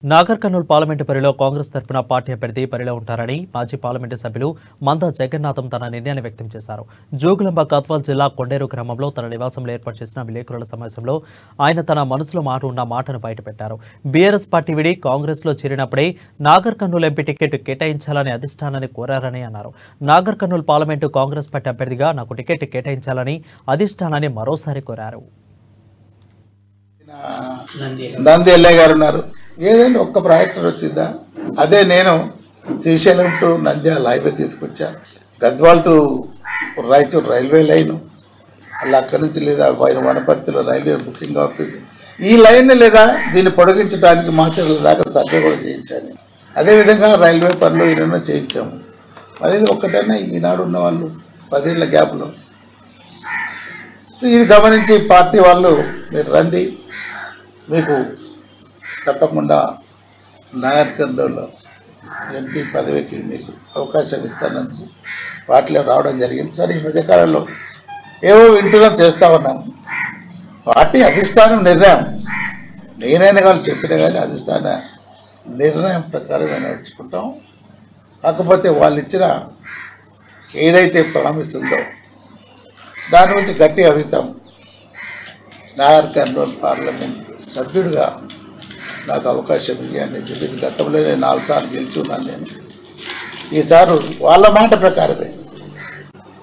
Nagar Nagarkurnool parliament పరిలో కాంగ్రెస్ తరపున party అభ్యర్థి పరిలో ఉంటారని మాజీ పార్లమెంటు సభ్యులు మంద జగన్నాథం తన నిర్ణయాన్ని వ్యక్తం చేశారు జోగులాంబ గద్వాల్ జిల్లా కొండేరు గ్రామంలో తన నివాసంలో ఏర్పాటు చేసిన విలేకరుల సమావేశంలో ఆయన తన మనసులో మాట ఉన్న మాటను బయటపెట్టారు బీఆర్ఎస్ పార్టీ విడి కాంగ్రెస్లో చేరినప్పుడే నాగర్ కర్నూలు ఎంపీ టికెట్ కేటాయించాలని అధిష్టానాన్ని కోరారని అన్నారు Nagarkurnool parliament Congress party అభ్యర్థిగా నాకు టికెట్ కేటాయించాలని అధిష్టానాన్ని మరోసారి కోరారు నంది ఎల్లయ్య గారు ఉన్నారు ఏదైనా ఒక్క ప్రాజెక్టర్ వచ్చిందా అదే నేను శ్రీశైలం టు నంద్యాల హైవే తీసుకొచ్చా Gadwal to Raichur railway line అలా అక్కడి నుంచి లేదా పైన వనపర్తిలో రైల్వే బుకింగ్ ఆఫీస్ ఈ లైన్ లేదా దీన్ని పొడిగించడానికి మాచర్ల దాకా సర్వే కూడా చేయించాను అదేవిధంగా రైల్వే పనులు ఈయన చేయించాము మరి ఇది ఒక్కటైనా ఈనాడు ఉన్న వాళ్ళు పదేళ్ల గ్యాప్లో సో ఇది గమనించి పార్టీ వాళ్ళు మీరు రండి మీకు తప్పకుండా నాయర్ కర్నూలులో ఎంపీ పదవికి మీకు అవకాశం ఇస్తానందుకు పార్టీలో రావడం జరిగింది సరే ఈ మధ్యకాలంలో ఏవో వింటున్నాం చేస్తూ ఉన్నాం పార్టీ అధిష్టానం నిర్ణయం నేనైనా వాళ్ళు చెప్పినా కానీ అధిష్టాన నిర్ణయం ప్రకారమే నడుచుకుంటాం కాకపోతే వాళ్ళు ఇచ్చిన ఏదైతే ప్రామిస్ ఉందో దాని గురించి గట్టి అడుగుతాం నాగర్ కర్నూలు పార్లమెంట్ సభ్యుడిగా నాకు అవకాశం ఇవ్వండి చెప్పి గతంలోనే నాలుగు సార్లు గెలిచి ఉన్నాను నేను ఈసారి వాళ్ళ మాట ప్రకారమే